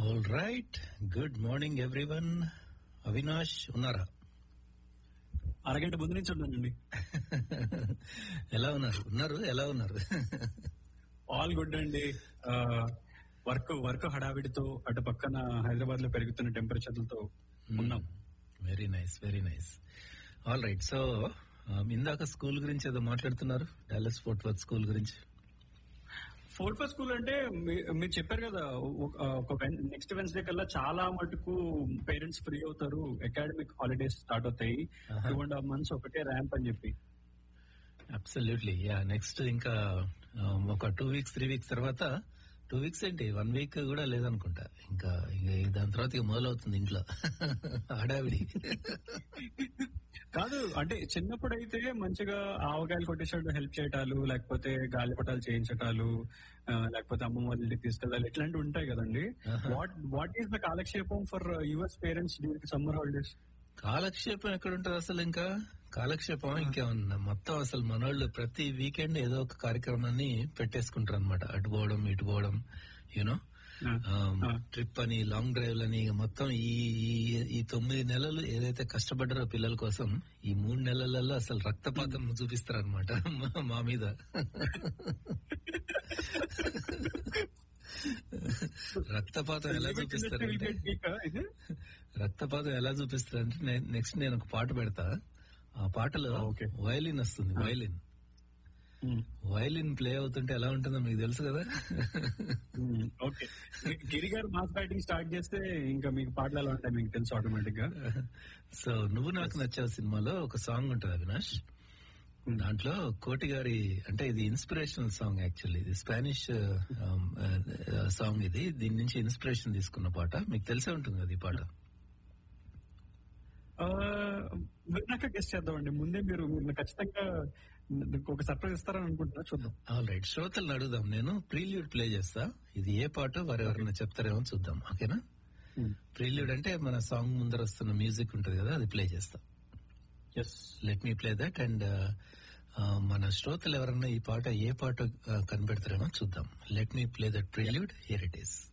All right good morning everyone Avinash ఉన్నారా అరగంట ముందు నుంచి ఉన్నానండి ఎలా ఉన్నారు ఉన్నారు ఎలా ఉన్నారు ఆల్ గుడ్ అండి వర్క్ వర్క్ హడావిడితో అటు పక్కన హైదరాబాద్ లో పెరుగుతున్న టెంపరేచర్లతో ఉన్నాం very nice very nice all right so ఇందాక స్కూల్ గురించి ఏదో మాట్లాడుతున్నారు డాలస్ ఫోర్ట్ వర్త్ స్కూల్ గురించి ఫోర్ట్ ఫస్ట్ స్కూల్ అంటే మీ- మీరు చెప్పారు కదా ఒక- ఒక నెక్స్ట్ వెన్స్డే కల్లా చాలా మటుకు పేరెంట్స్ ఫ్రీ అవుతారు అకాడమిక్ హాలిడేస్ స్టార్ట్ అవుతాయి టూ అండ్ హాఫ్ మంత్స్ ఒకటే ర్యాంప్ అని చెప్పి అబ్సల్యూట్లీ యా నెక్స్ట్ ఇంకా um, ఒక టూ వీక్స్ త్రీ వీక్స్ తర్వాత టూ వీక్స్ ఏంటి వన్ వీక్ కూడా లేదనుకుంటా ఇంకా ఇంకా దాని తర్వాత ఇక మొదలవుతుంది ఇంట్లో హడావిడి కాదు అంటే చిన్నప్పుడు అయితే మంచిగా ఆవకాయలు కొట్టేసాడు హెల్ప్ చేయటాలు లేకపోతే గాలిపటాలు చేయించటాలు ఆ, లేకపోతే అమ్మమ్మ వాళ్ళ ఇంటికి తీసుకెళ్ళాలి ఇట్లాంటివి ఉంటాయి కదండి Uh-huh. What what is the కాలక్షేపం for yours parents during summer holidays కాలక్షేపం ఎక్కడ ఉంటది అసలు ఇంకా కాలక్షేపం ఇంకేమన్నా మొత్తం అసలు మనోళ్ళు ప్రతి వీకెండ్ ఏదో ఒక కార్యక్రమాన్ని పెట్టేసుకుంటారు అనమాట అటు పోవడం ఇటు పోవడం యూనో Ah. ట్రిప్ అని లాంగ్ డ్రైవ్ అని ఇక మొత్తం ఈ ఈ- ఈ తొమ్మిది నెలలు ఏదైతే కష్టపడ్డారో పిల్లల కోసం ఈ మూడు నెలలలో అసలు రక్తపాతం చూపిస్తారు అనమాట మా మీద రక్తపాతం ఎలా చూపిస్తారంటే రక్తపాతం ఎలా చూపిస్తారంటే నెక్స్ట్ నేను ఒక పాట పెడతా ఆ పాటలో Okay. వైలిన్ వస్తుంది వైలిన్ వైలిన్ ప్లే అవుతుంటే ఎలా ఉంటుందో మీకు తెలుసు కదా ఓకే గిరి గారు మాస్ బ్యాటింగ్ స్టార్ట్ చేస్తే ఇంకా మీకు పాటలు ఎలా ఉంటాయి మీకు తెలుసు ఆటోమేటిక్ గా సో నువ్వు నాకు నచ్చావు సినిమాలో ఒక సాంగ్ ఉంటుంది అవినాష్ దాంట్లో కోటి గారి అంటే ఇది ఇన్స్పిరేషనల్ సాంగ్ యాక్చువల్లీ ఇది స్పానిష్ సాంగ్ ఇది దీని నుంచి ఇన్స్పిరేషన్ తీసుకున్న పాట మీకు తెలిసే ఉంటుంది కదా ఈ పాట నాకు గెస్ట్ చేద్దామండి ముందే మీరు మీరు ఖచ్చితంగా నాకు ఒక సర్ప్రైజ్ ఇస్తారని అనుకుంటున్నా చూద్దాం ఆల్ రైట్ శ్రోతలను అడుగుదాం నేను ప్రీల్యూడ్ ప్లే చేస్తా ఇది ఏ పాట వారు ఎవరైనా చెప్తారేమో చూద్దాం ఓకేనా ప్రీల్యూడ్ అంటే మన సాంగ్ ముందర వస్తున్న మ్యూజిక్ ఉంటుంది కదా అది ప్లే చేస్తా yes let me play that and మన శ్రోతలు ఎవరన్నా ఈ పాట ఏ పాట uh, కనిపెడతారేమో చూద్దాం let me play that prelude here it is